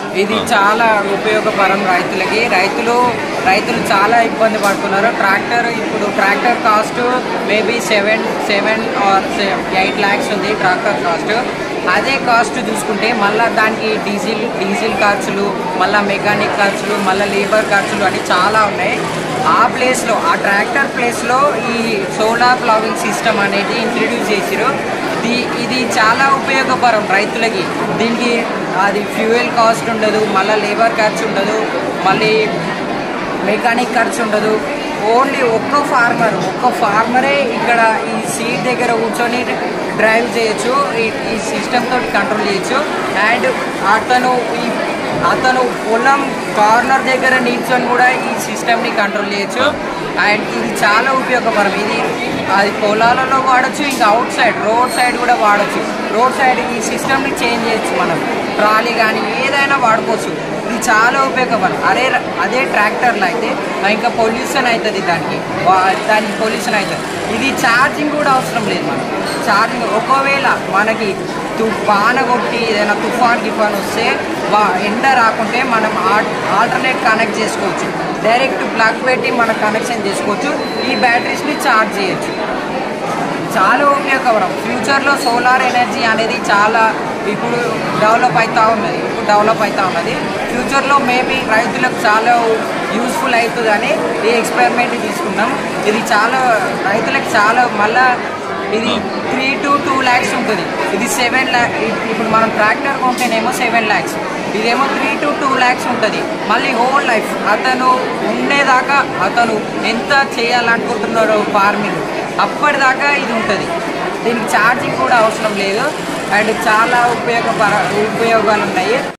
ఇది చాలా ఉపయోగపరం రైతులకి రైతులు రైతులు చాలా ఇబ్బంది పడుతున్నారు ట్రాక్టర్ ఇప్పుడు tractor cost maybe seven seven or eight lakhs ఉంది ట్రాక్టర్ కాస్ట్ అదే కాస్ట్ చూసుకుంటే మళ్ళీ దానికి డీజిల్ డీజిల్ ఖర్చులు మళ్ళీ మెకానిక్ ఖర్చులు మళ్ళీ లేబర్ ఖర్చులు అని చాలా ఉన్నాయి ఆ ప్లేస్లో ఆ ట్రాక్టర్ ప్లేస్లో ఈ సోలార్ ప్లవింగ్ సిస్టమ్ అనేది ఇంట్రడ్యూస్ చేసిరు ఇది ఇది చాలా ఉపయోగపరం రైతులకి దీనికి అది ఫ్యూయల్ కాస్ట్ ఉండదు మళ్ళీ లేబర్ ఖర్చు ఉండదు మళ్ళీ మెకానిక్ ఖర్చు ఉండదు ఓన్లీ ఒక్క ఫార్మర్ ఒక్క ఫార్మరే ఇక్కడ ఈ సీట్ దగ్గర కూర్చొని డ్రైవ్ చేయొచ్చు ఈ ఈ సిస్టమ్ తోటి కంట్రోల్ చేయొచ్చు అండ్ అతను ఈ అతను పొలం కార్నర్ దగ్గర నిల్చొని కూడా ఈ సిస్టమ్ని కంట్రోల్ చేయొచ్చు అండ్ ఇది చాలా ఉపయోగపరం ఇది అది పొలాలలో వాడచ్చు ఇంకా అవుట్ సైడ్ రోడ్ సైడ్ కూడా వాడచ్చు రోడ్ సైడ్ ఈ సిస్టమ్ని చేంజ్ చేయొచ్చు మనం ట్రాలీ కానీ ఏదైనా వాడుకోవచ్చు ఇది చాలా ఉపయోగపరం అదే అదే ట్రాక్టర్లో అయితే ఇంకా పొల్యూషన్ అవుతుంది దానికి వా- దానికి పొల్యూషన్ అవుతుంది ఇది ఛార్జింగ్ కూడా అవసరం లేదు మనం ఛార్జింగ్ ఒకవేళ మనకి తుఫాన కొట్టి ఏదైనా తుఫాన్ గిఫాన్ వస్తే వా ఎండ రాకుంటే మనం ఆల్టర్నేట్ కనెక్ట్ చేసుకోవచ్చు డైరెక్ట్ ప్లగ్ పెట్టి మనం కనెక్షన్ చేసుకోవచ్చు ఈ బ్యాటరీస్ని ఛార్జ్ చేయొచ్చు చాలా ఉపయోగకరం ఫ్యూచర్లో సోలార్ ఎనర్జీ అనేది చాలా ఇప్పుడు డెవలప్ అవుతూ ఉన్నది ఇప్పుడు డెవలప్ అవుతూ ఉన్నది ఫ్యూచర్లో మేబీ రైతులకు చాలా యూస్ఫుల్ అవుతుందని ఈ ఎక్స్పెరిమెంట్ తీసుకున్నాం ఇది చాలా రైతులకు చాలా మళ్ళా ఇది త్రీ టు టూ ల్యాక్స్ ఉంటుంది ఇది సెవెన్ ల్యాక్ ఇప్పుడు మనం ట్రాక్టర్ కొంటేనేమో సెవెన్ ల్యాక్స్ ఇదేమో త్రీ టు టూ ల్యాక్స్ ఉంటుంది మళ్ళీ హోల్ లైఫ్ అతను ఉండేదాకా అతను ఎంత చేయాలనుకుంటున్నారో ఫార్మింగ్ అప్పటిదాకా ఇది ఉంటుంది దీనికి ఛార్జింగ్ కూడా అవసరం లేదు అండ్ చాలా ఉపయోగపర ఉపయోగాలు ఉన్నాయి